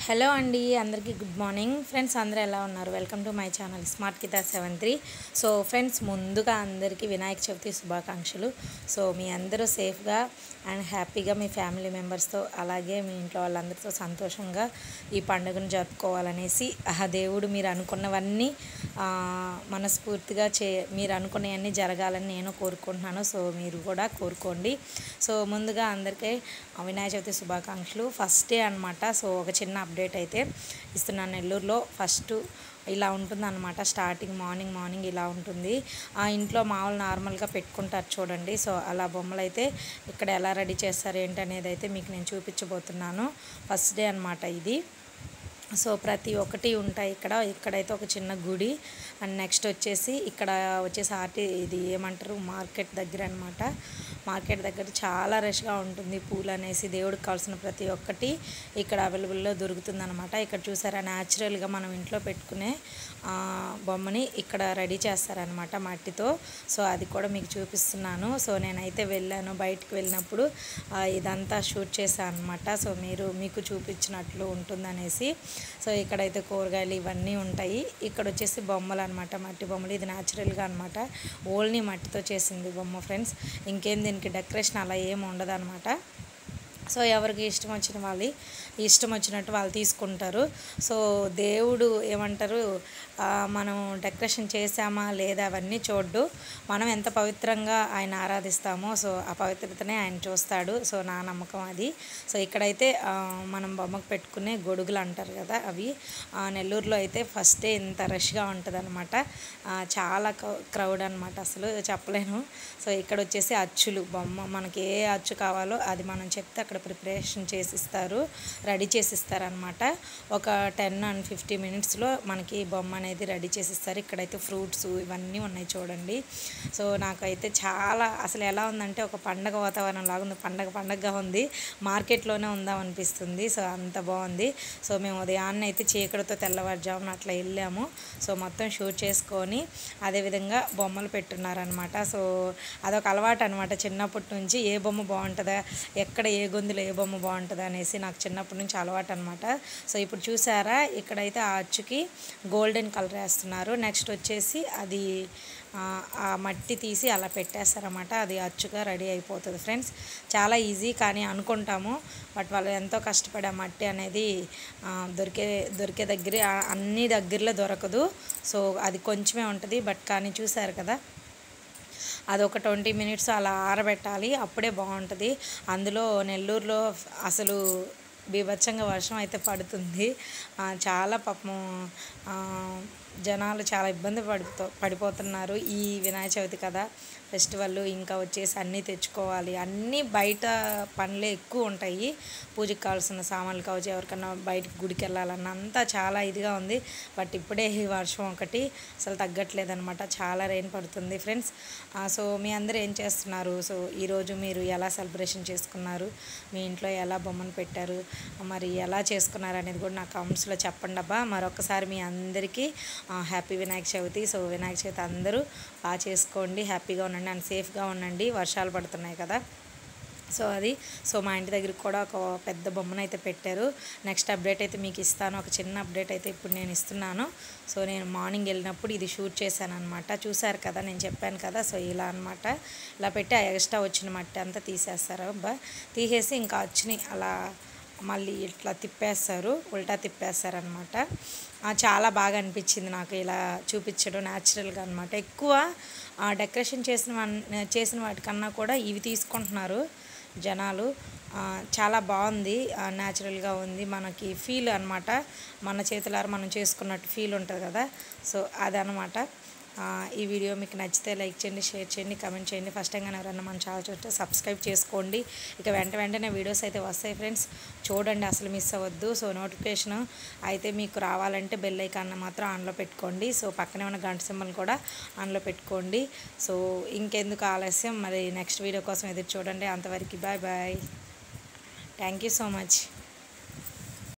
hello అండి అందరికీ good morning friends అందరూ ఎలా ఉన్నారు welcome to my channel smart కితా సెవెన్ త్రీ సో ఫ్రెండ్స్ ముందుగా అందరికీ వినాయక చవితి శుభాకాంక్షలు సో మీ అందరూ సేఫ్గా అండ్ హ్యాపీగా మీ ఫ్యామిలీ మెంబర్స్తో అలాగే మీ ఇంట్లో వాళ్ళందరితో సంతోషంగా ఈ పండుగను జరుపుకోవాలనేసి ఆ దేవుడు మీరు అనుకున్నవన్నీ ఆ, మనస్ఫూర్తిగా చే మీరు అనుకున్నవన్నీ జరగాలని నేను కోరుకుంటున్నాను సో మీరు కూడా కోరుకోండి సో ముందుగా అందరికీ వినాయక చవితి శుభాకాంక్షలు ఫస్ట్ డే అనమాట సో ఒక చిన్న అప్డేట్ అయితే ఇస్తున్నాను నెల్లూరులో ఫస్ట్ ఇలా ఉంటుంది అనమాట స్టార్టింగ్ మార్నింగ్ మార్నింగ్ ఇలా ఉంటుంది ఆ ఇంట్లో మామూలు నార్మల్గా పెట్టుకుంటారు చూడండి సో అలా బొమ్మలు అయితే ఇక్కడ ఎలా రెడీ చేస్తారు ఏంటి అనేది అయితే మీకు నేను చూపించబోతున్నాను ఫస్ట్ డే అనమాట ఇది సో ప్రతి ఒక్కటి ఉంటాయి ఇక్కడ ఇక్కడైతే ఒక చిన్న గుడి అండ్ నెక్స్ట్ వచ్చేసి ఇక్కడ వచ్చేసి ఆర్టి ఇది ఏమంటారు మార్కెట్ దగ్గర అనమాట మార్కెట్ దగ్గర చాలా రష్గా ఉంటుంది పూలు అనేసి దేవుడికి కావాల్సిన ప్రతి ఒక్కటి ఇక్కడ అవైలబుల్లో దొరుకుతుంది అనమాట ఇక్కడ చూసారా న్యాచురల్గా మనం ఇంట్లో పెట్టుకునే ఆ, బొమ్మని ఇక్కడ రెడీ చేస్తారనమాట మట్టితో సో అది కూడా మీకు చూపిస్తున్నాను సో నేనైతే వెళ్ళాను బయటికి వెళ్ళినప్పుడు ఆ, ఇదంతా షూట్ చేశాను అనమాట సో మీరు మీకు చూపించినట్లు ఉంటుందనేసి సో ఇక్కడైతే కూరగాయలు ఇవన్నీ ఉంటాయి ఇక్కడ వచ్చేసి బొమ్మలు అనమాట మట్టి బొమ్మలు ఇది న్యాచురల్గా అనమాట ఓన్లీ మట్టితో చేసింది బొమ్మ ఫ్రెండ్స్ ఇంకేం దీనికి డెకరేషన్ అలా ఏమి ఉండదు సో ఎవరికి ఇష్టం వచ్చిన వాళ్ళు ఇష్టం వచ్చినట్టు వాళ్ళు తీసుకుంటారు సో దేవుడు ఏమంటారు ఆ, మనం డెకరేషన్ చేసామా లేదా అవన్నీ చూడ్డు మనం ఎంత పవిత్రంగా ఆయన ఆరాధిస్తామో సో ఆ పవిత్రతనే ఆయన చూస్తాడు సో నా నమ్మకం అది సో ఇక్కడైతే ఆ, మనం బొమ్మకు పెట్టుకునే గొడుగులు అంటారు కదా అవి ఆ, నెల్లూరులో అయితే ఫస్ట్ డే ఇంత రష్గా ఉంటుంది అనమాట చాలా క్రౌడ్ అనమాట అసలు చెప్పలేను సో ఇక్కడ వచ్చేసి అచ్చులు బొమ్మ మనకి ఏ అచ్చు కావాలో అది మనం చెప్తే అక్కడ ప్రిపరేషన్ చేసిస్తారు రెడీ చేసిస్తారు అనమాట ఒక టెన్ అండ్ ఫిఫ్టీ మినిట్స్లో మనకి బొమ్మ అనేది రెడీ చేసిస్తారు ఇక్కడైతే ఫ్రూట్స్ ఇవన్నీ ఉన్నాయి చూడండి సో నాకైతే చాలా అసలు ఎలా ఉందంటే ఒక పండగ వాతావరణం లాగా ఉంది పండగ పండగగా ఉంది మార్కెట్లోనే ఉందాం అనిపిస్తుంది సో అంత బాగుంది సో మేము ఉదయాన్నే అయితే చీకటితో తెల్లవారుజామున అట్లా వెళ్ళాము సో మొత్తం షూట్ చేసుకొని అదేవిధంగా బొమ్మలు పెట్టున్నారనమాట సో అదొక అలవాటు అనమాట చిన్నప్పటి నుంచి ఏ బొమ్మ బాగుంటుందా ఎక్కడ ఏ గొంతులో ఏ బొమ్మ బాగుంటుందా అనేసి నాకు చిన్నప్పటి నుంచి అలవాటు అనమాట సో ఇప్పుడు చూసారా ఇక్కడైతే ఆ అచ్చుకి గోల్డెన్ కలర్ వేస్తున్నారు నెక్స్ట్ వచ్చేసి అది ఆ, ఆ మట్టి తీసి అలా పెట్టేస్తారన్నమాట అది అచ్చుగా రెడీ అయిపోతుంది ఫ్రెండ్స్ చాలా ఈజీ కానీ అనుకుంటాము బట్ వాళ్ళు ఎంతో కష్టపడి ఆ మట్టి అనేది ఆ, దొరికే దొరికే దగ్గర ఆ- అన్ని దగ్గరలో దొరకదు సో అది కొంచెమే ఉంటుంది బట్ కానీ చూసారు కదా అదొక ట్వంటీ మినిట్స్ అలా ఆరబెట్టాలి అప్పుడే బాగుంటుంది అందులో నెల్లూరులో అసలు బీభత్సంగా వర్షం అయితే పడుతుంది ఆ, చాలా పాపం ఆ, జనాలు చాలా ఇబ్బంది పడిపో పడిపోతున్నారు ఈ వినాయక చవితి కదా ఫెస్టివల్ ఇంకా వచ్చేసి అన్నీ తెచ్చుకోవాలి అన్నీ బయట పనులే ఎక్కువ ఉంటాయి పూజకి కావాల్సిన సామాన్లు కావచ్చు ఎవరికన్నా బయటకు గుడికి వెళ్ళాలన్న అంతా చాలా ఇదిగా ఉంది బట్ ఇప్పుడే ఈ వర్షం ఒకటి అసలు తగ్గట్లేదు అనమాట చాలా రెయిన్ పడుతుంది ఫ్రెండ్స్ సో మీ అందరూ ఏం చేస్తున్నారు సో ఈరోజు మీరు ఎలా సెలబ్రేషన్ చేసుకున్నారు మీ ఇంట్లో ఎలా బొమ్మను పెట్టారు మరి ఎలా చేసుకున్నారు అనేది కూడా నా కామెంట్స్లో చెప్పండి అబ్బా మరొకసారి మీ అందరికీ హ్యాపీ వినాయక చవితి సో వినాయక చవితి అందరూ బాగా చేసుకోండి హ్యాపీగా ఉండండి అండ్ సేఫ్గా ఉండండి వర్షాలు పడుతున్నాయి కదా సో అది సో మా ఇంటి దగ్గరికి కూడా ఒక పెద్ద బొమ్మను అయితే పెట్టారు నెక్స్ట్ అప్డేట్ అయితే మీకు ఇస్తాను ఒక చిన్న అప్డేట్ అయితే ఇప్పుడు నేను ఇస్తున్నాను సో నేను మార్నింగ్ వెళ్ళినప్పుడు ఇది షూట్ చేశాను అనమాట చూశారు కదా నేను చెప్పాను కదా సో ఇలా అనమాట ఇలా పెట్టి ఆ ఎక్స్ట్రా వచ్చిన మట్టి అంతా తీసేస్తారు అబ్బా తీసేసి ఇంకా వచ్చినాయి అలా మళ్ళీ ఇట్లా తిప్పేస్తారు ఉల్టా తిప్పేస్తారు అనమాట చాలా బాగా అనిపించింది నాకు ఇలా చూపించడం న్యాచురల్గా అనమాట ఎక్కువ ఆ, డెకరేషన్ చేసిన వన్- చేసిన వాటికన్నా కూడా ఇవి తీసుకుంటున్నారు జనాలు ఆ, చాలా బాగుంది న్యాచురల్గా ఉంది మనకి ఫీల్ అనమాట మన చేతులారా మనం చేసుకున్నట్టు ఫీల్ ఉంటుంది కదా సో అదనమాట ఆ, ఈ వీడియో మీకు నచ్చితే లైక్ చేయండి షేర్ చేయండి కమెంట్ చేయండి ఫస్ట్ టైం కానీ ఎవరైనా మన ఛానల్ చూస్తే సబ్స్క్రైబ్ చేసుకోండి ఇక వెంట వెంటనే వీడియోస్ అయితే వస్తాయి ఫ్రెండ్స్ చూడండి అసలు మిస్ అవ్వద్దు సో నోటిఫికేషన్ అయితే మీకు రావాలంటే బెల్ ఐకాన్ మాత్రం ఆన్లో పెట్టుకోండి సో పక్కనే ఉన్న గంట సింబల్ కూడా ఆన్లో పెట్టుకోండి సో ఇంకెందుకు ఆలస్యం మరి నెక్స్ట్ వీడియో కోసం ఎదురు చూడండి అంతవరకు bye bye thank you so much